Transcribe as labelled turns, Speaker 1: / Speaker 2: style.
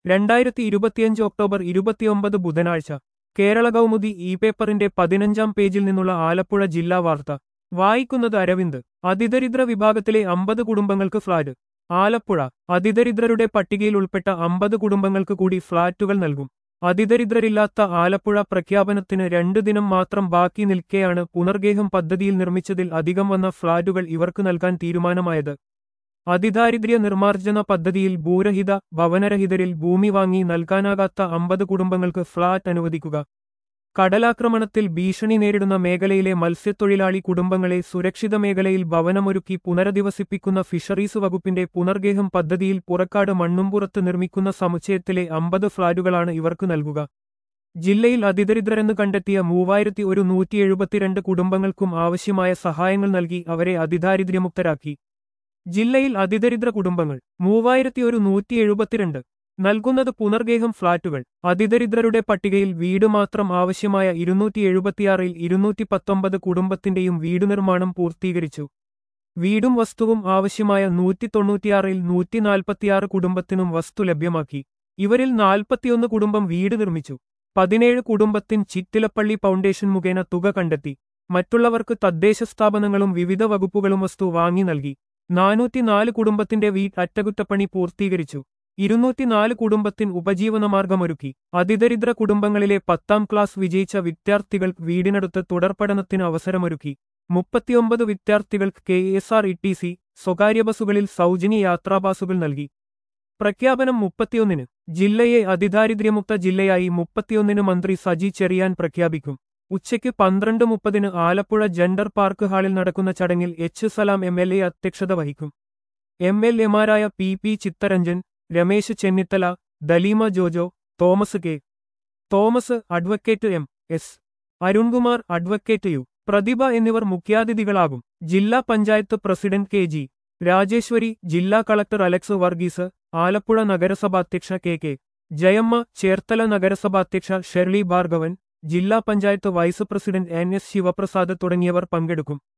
Speaker 1: രണ്ടായിരത്തി ഇരുപത്തിയഞ്ച് ഒക്ടോബർ ഇരുപത്തിയൊമ്പത് ബുധനാഴ്ച കേരള കൗമുദി ഇ പേപ്പറിന്റെ പതിനഞ്ചാം പേജിൽ നിന്നുള്ള ആലപ്പുഴ ജില്ലാ വാർത്ത വായിക്കുന്നത് അരവിന്ദ് അതിദരിദ്ര വിഭാഗത്തിലെ അമ്പത് കുടുംബങ്ങൾക്ക് ഫ്ളാറ്റ് ആലപ്പുഴ അതിദരിദ്രരുടെ പട്ടികയിൽ ഉൾപ്പെട്ട അമ്പത് കുടുംബങ്ങൾക്ക് കൂടി ഫ്ളാറ്റുകൾ നൽകും അതിദരിദ്രരില്ലാത്ത ആലപ്പുഴ പ്രഖ്യാപനത്തിന് രണ്ടു ദിനം മാത്രം ബാക്കി നിൽക്കെയാണ് പുനർഗേഹം പദ്ധതിയിൽ നിർമ്മിച്ചതിൽ അധികം വന്ന ഫ്ളാറ്റുകൾ ഇവർക്ക് നൽകാൻ തീരുമാനമായത് അതിദാരിദ്ര്യ നിർമ്മാർജ്ജന പദ്ധതിയിൽ ഭൂരഹിത ഭവനരഹിതരിൽ ഭൂമി വാങ്ങി നൽകാനാകാത്ത അമ്പത് കുടുംബങ്ങൾക്ക് ഫ്ളാറ്റ് അനുവദിക്കുക കടലാക്രമണത്തിൽ ഭീഷണി നേരിടുന്ന മേഖലയിലെ മത്സ്യത്തൊഴിലാളി കുടുംബങ്ങളെ സുരക്ഷിത മേഖലയിൽ ഭവനമൊരുക്കി പുനരധിവസിപ്പിക്കുന്ന ഫിഷറീസ് വകുപ്പിന്റെ പുനർഗേഹം പദ്ധതിയിൽ പുറക്കാട് മണ്ണുംപുറത്ത് നിർമ്മിക്കുന്ന സമുച്ചയത്തിലെ അമ്പത് ഫ്ളാറ്റുകളാണ് ഇവർക്ക് നൽകുക ജില്ലയിൽ അതിദരിദ്രരെന്ന് കണ്ടെത്തിയ മൂവായിരത്തി ഒരു നൂറ്റി എഴുപത്തിരണ്ട് കുടുംബങ്ങൾക്കും ആവശ്യമായ സഹായങ്ങൾ നൽകി അവരെ അതിദാരിദ്ര്യമുക്തരാക്കി ജില്ലയിൽ അതിദരിദ്ര കുടുംബങ്ങൾ മൂവായിരത്തി ഒരു നൂറ്റി എഴുപത്തിരണ്ട് നൽകുന്നത് പുനർഗേഹം ഫ്ളാറ്റുകൾ അതിദരിദ്രരുടെ പട്ടികയിൽ വീട് മാത്രം ആവശ്യമായ ഇരുന്നൂറ്റി എഴുപത്തിയാറിൽ ഇരുന്നൂറ്റി പത്തൊമ്പത് കുടുംബത്തിന്റെയും വീട് നിർമ്മാണം പൂർത്തീകരിച്ചു വീടും വസ്തുവും ആവശ്യമായ നൂറ്റി തൊണ്ണൂറ്റിയാറിൽ നൂറ്റി നാൽപ്പത്തിയാറ് കുടുംബത്തിനും വസ്തു ലഭ്യമാക്കി ഇവരിൽ നാൽപ്പത്തിയൊന്ന് കുടുംബം വീട് നിർമ്മിച്ചു പതിനേഴ് കുടുംബത്തിൻ ചിറ്റിലപ്പള്ളി ഫൗണ്ടേഷൻ മുഖേന തുക കണ്ടെത്തി മറ്റുള്ളവർക്ക് തദ്ദേശ സ്ഥാപനങ്ങളും വിവിധ വകുപ്പുകളും വസ്തു വാങ്ങി നൽകി നാനൂറ്റിനാല് കുടുംബത്തിന്റെ വീട്ട് അറ്റകുറ്റപ്പണി പൂർത്തീകരിച്ചു ഇരുന്നൂറ്റിനാല് കുടുംബത്തിന് ഉപജീവനമാർഗമൊരുക്കി അതിദരിദ്ര കുടുംബങ്ങളിലെ പത്താം ക്ലാസ് വിജയിച്ച വിദ്യാർത്ഥികൾക്ക് വീടിനടുത്ത് തുടർപഠനത്തിന് അവസരമൊരുക്കി മുപ്പത്തിയൊമ്പത് വിദ്യാർത്ഥികൾക്ക് K S R T C സി സ്വകാര്യ ബസ്സുകളിൽ സൗജന്യ യാത്രാപാസുകൾ നൽകി പ്രഖ്യാപനം മുപ്പത്തിയൊന്നിന് ജില്ലയെ അതിദാരിദ്ര്യമുക്ത ജില്ലയായി മുപ്പത്തിയൊന്നിന് മന്ത്രി സജി ചെറിയാൻ പ്രഖ്യാപിക്കും ഉച്ചയ്ക്ക് പന്ത്രണ്ട് മുപ്പതിന് ആലപ്പുഴ ജെൻഡർ പാർക്ക് ഹാളിൽ നടക്കുന്ന ചടങ്ങിൽ H Salam M L A അധ്യക്ഷത വഹിക്കും എം എൽ എമാരായ P P Chitharanjan Ramesh Chennithala Dalima Jojo Thomas K Thomas advocate M S Arunkumar advocate U Prathibha എന്നിവർ മുഖ്യാതിഥികളാകും ജില്ലാ panchayat president K G Rajeshwari ജില്ലാ കളക്ടർ അലക്സ് വർഗീസ് ആലപ്പുഴ നഗരസഭാധ്യക്ഷ കെ കെ ജയമ്മ ചേർത്തല നഗരസഭാധ്യക്ഷ ഷെർലി ഭാർഗവൻ ജില്ലാ panchayat vice president N S Sivaprasad തുടങ്ങിയവർ പങ്കെടുക്കും